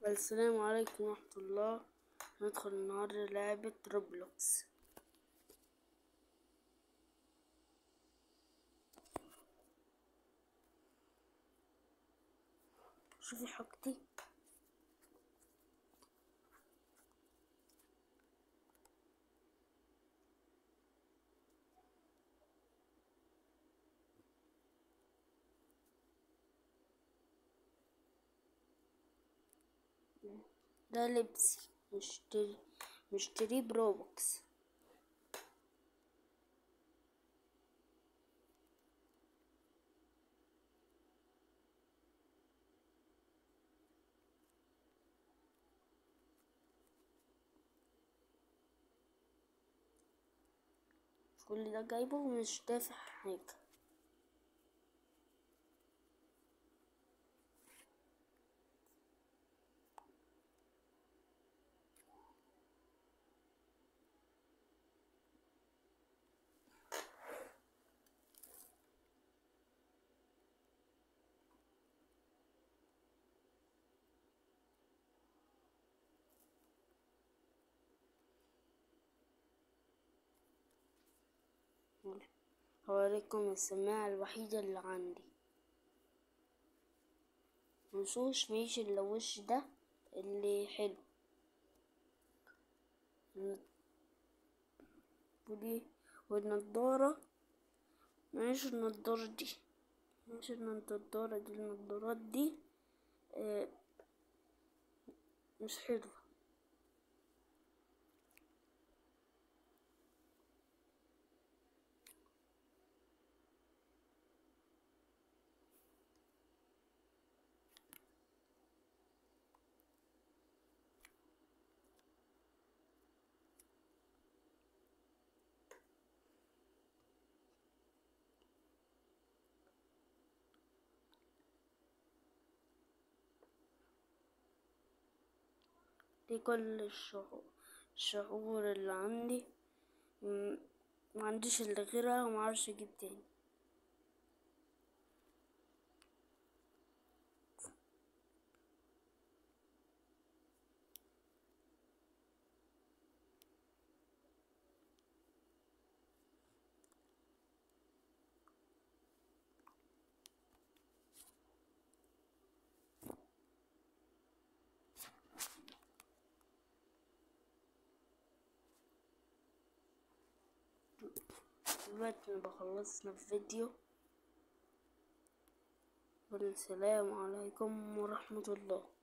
السلام عليكم ورحمة الله ندخل النهاردة لعبة روبلوكس شوفي حاجتي ده لبسي مشتري مشتري بروبوكس كل ده جايبه ومش دافع حاجة هوريكم السماعة الوحيدة اللي عندي منشوش فيش الا وش ده اللي حلو ودي والنضارة مش النضارة دي مش النضارة دي النضارات دي آه مش حلوة دي كل الشعور الشعور اللي عندي ما عنديش الا غيرها ومعرفش اجيب تاني دلوقتي نبقى خلصنا الفيديو والسلام عليكم ورحمة الله